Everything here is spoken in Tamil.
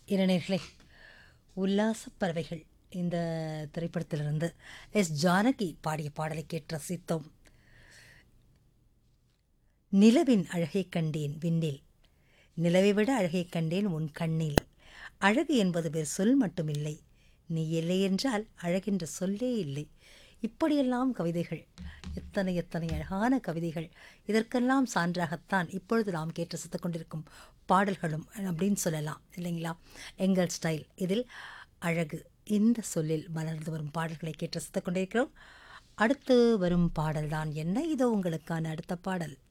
இளைஞர்களே உல்லாச பறவைகள் இந்த திரைப்படத்திலிருந்து எஸ் ஜானகி பாடிய பாடலை கேட்டு ரசித்தோம் நிலவின் அழகை கண்டேன் விண்ணில் நிலவை விட அழகை கண்டேன் உன் கண்ணில் அழகு என்பது வேறு சொல் மட்டுமில்லை நீ இல்லை என்றால் அழகென்ற சொல்லே இல்லை இப்படியெல்லாம் கவிதைகள் எத்தனை எத்தனை அழகான கவிதைகள் இதற்கெல்லாம் சான்றாகத்தான் இப்பொழுது நாம் கேட்டு ரசித்துக் கொண்டிருக்கும் பாடல்களும் அப்படின்னு சொல்லலாம் இல்லைங்களா எங்கள் ஸ்டைல் இதில் அழகு இந்த சொல்லில் மலர்ந்து வரும் பாடல்களை கேட்டு ரசித்துக் கொண்டிருக்கிறோம் அடுத்து வரும் பாடல்தான் என்ன இதோ உங்களுக்கான அடுத்த பாடல்